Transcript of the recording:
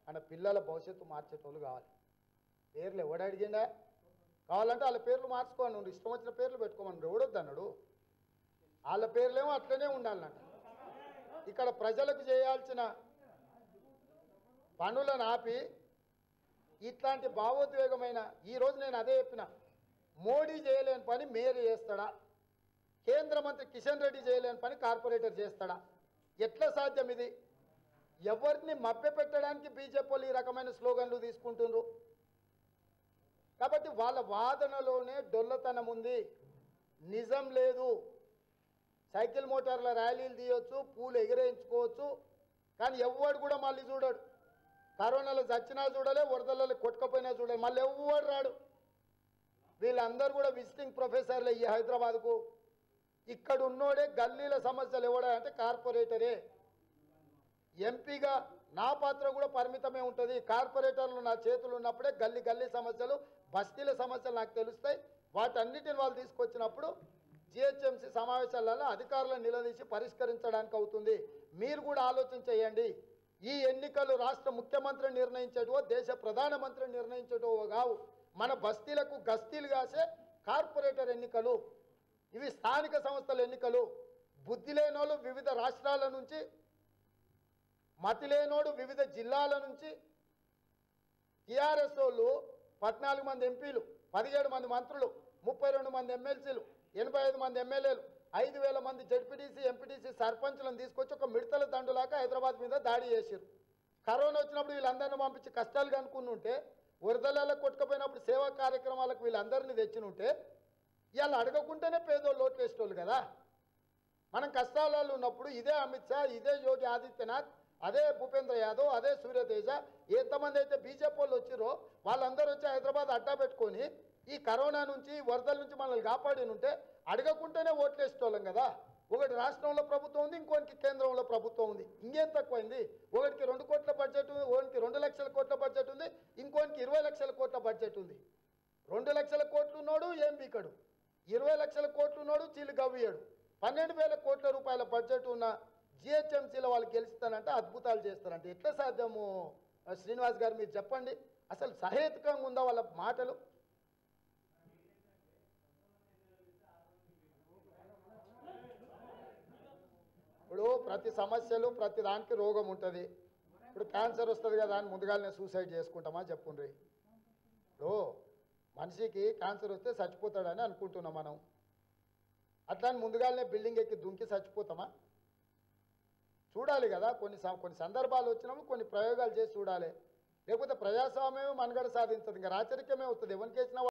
మన పిల్లల భవిష్యత్తు మార్చేటోళ్ళు కావాలి పేర్లు ఎవడు అడిగిండా కావాలంటే వాళ్ళ పేర్లు మార్చుకోండి నువ్వు ఇష్టం వచ్చిన పేర్లు పెట్టుకోమని ఎవడొద్దు అన్నాడు వాళ్ళ పేర్లేమో అట్లనే ఉండాలన్నట ఇక్కడ ప్రజలకు చేయాల్సిన పనులను ఆపి ఇట్లాంటి భావోద్వేగమైన ఈరోజు నేను అదే చెప్పిన మోడీ చేయలేని పని మేయర్ చేస్తాడా కేంద్ర మంత్రి కిషన్ రెడ్డి చేయలేని పని కార్పొరేటర్ చేస్తాడా ఎట్లా సాధ్యం ఇది ఎవరిని మభ్యపెట్టడానికి బీజేపీ వాళ్ళు ఈ రకమైన స్లోగన్లు తీసుకుంటున్నారు కాబట్టి వాళ్ళ వాదనలోనే డొల్లతనం ఉంది నిజం లేదు సైకిల్ మోటార్ల ర్యాలీలు తీయొచ్చు పూలు ఎగిరేయించుకోవచ్చు కానీ ఎవ్వడు కూడా మళ్ళీ చూడడు కరోనాలో చచ్చినా చూడలే వరదలలో కొట్టుకపోయినా చూడలే మళ్ళీ ఎవ్వడు రాడు వీళ్ళందరూ కూడా విజిటింగ్ ప్రొఫెసర్లు ఈ హైదరాబాద్కు ఇక్కడ ఉన్నోడే గల్లీల సమస్యలు ఎవడా అంటే కార్పొరేటరే ఎంపీగా నా పాత్ర కూడా పరిమితమే ఉంటుంది కార్పొరేటర్లు నా చేతులు ఉన్నప్పుడే గల్లీ గల్లీ సమస్యలు బస్తీల సమస్యలు నాకు తెలుస్తాయి వాటన్నిటిని వాళ్ళు తీసుకొచ్చినప్పుడు జిహెచ్ఎంసీ సమావేశాలలో అధికారులను నిలదీసి పరిష్కరించడానికి అవుతుంది మీరు కూడా ఆలోచన చేయండి ఈ ఎన్నికలు రాష్ట్ర ముఖ్యమంత్రి నిర్ణయించేటో దేశ ప్రధానమంత్రి నిర్ణయించేటో కావు మన బస్తీలకు గస్తీలు కాసే కార్పొరేటర్ ఎన్నికలు ఇవి స్థానిక సంస్థల ఎన్నికలు బుద్ధి లేనోళ్ళు వివిధ రాష్ట్రాల నుంచి మతి లేనోడు వివిధ జిల్లాల నుంచి టీఆర్ఎస్ వాళ్ళు పద్నాలుగు మంది ఎంపీలు పదిహేడు మంది మంత్రులు ముప్పై రెండు మంది ఎమ్మెల్సీలు ఎనభై ఐదు మంది ఎమ్మెల్యేలు ఐదు వేల మంది జడ్పీటీసీ ఎంపీటీసీ సర్పంచ్లను తీసుకొచ్చి ఒక మిడతల దండులాగా హైదరాబాద్ మీద దాడి చేశారు కరోనా వచ్చినప్పుడు వీళ్ళందరినీ పంపించి కష్టాలు కనుక్కుని ఉంటే వరదలలో కొట్టుకుపోయినప్పుడు సేవా కార్యక్రమాలకు వీళ్ళందరినీ తెచ్చినుంటే ఇవాళ అడగకుంటేనే పేదోళ్ళు ఓట్లు వేసేటోళ్ళు కదా మనం కష్టాలలో ఉన్నప్పుడు ఇదే అమిత్ షా ఇదే యోగి ఆదిత్యనాథ్ అదే భూపేంద్ర యాదవ్ అదే సూర్యతేజ ఎంతమంది అయితే బీజేపీ వాళ్ళు వచ్చిరో వాళ్ళందరూ వచ్చి హైదరాబాద్ అడ్డా పెట్టుకొని ఈ కరోనా నుంచి ఈ వరదల నుంచి మనల్ని కాపాడి ఉంటే అడగకుంటేనే ఓట్లు వేసేటోళ్ళం కదా ఒకటి రాష్ట్రంలో ప్రభుత్వం ఉంది ఇంకోటికి కేంద్రంలో ప్రభుత్వం ఉంది ఇంకేం తక్కువైంది ఒకటికి రెండు కోట్ల బడ్జెట్ ఉంది ఒకటికి రెండు లక్షల కోట్ల బడ్జెట్ ఉంది ఇంకోటికి ఇరవై లక్షల కోట్ల బడ్జెట్ ఉంది రెండు లక్షల కోట్లు ఉన్నాడు ఏం బీకడు ఇరవై లక్షల కోట్లు ఉన్నాడు చీలు గవ్వియడు పన్నెండు వేల కోట్ల రూపాయల బడ్జెట్ ఉన్న జిహెచ్ఎంసీలో వాళ్ళు గెలుస్తానంటే అద్భుతాలు చేస్తారంటే ఎట్లా సాధ్యము ఆ, శ్రీనివాస్ గారు మీరు చెప్పండి అసలు సహేతుకంగా ఉందా వాళ్ళ మాటలు ఇప్పుడు ప్రతి సమస్యలు ప్రతి దానికి రోగం ఉంటుంది ఇప్పుడు క్యాన్సర్ వస్తుంది కదా అని ముందుగానే సూసైడ్ చేసుకుంటామా చెప్పుండ్రి ఇప్పుడు మనిషికి క్యాన్సర్ వస్తే చచ్చిపోతాడని అనుకుంటున్నాం మనం అట్లా అని ముందుగానే బిల్డింగ్ ఎక్కి దుంకి చచ్చిపోతామా చూడాలి కదా కొన్ని సం- కొన్ని సందర్భాలు వచ్చినప్పుడు కొన్ని ప్రయోగాలు చేసి చూడాలి లేకపోతే ప్రజాస్వామ్యమే మనుగడ సాధించదు ఇంకా రాచరికమే అవుతుంది ఎవరికి వేసినా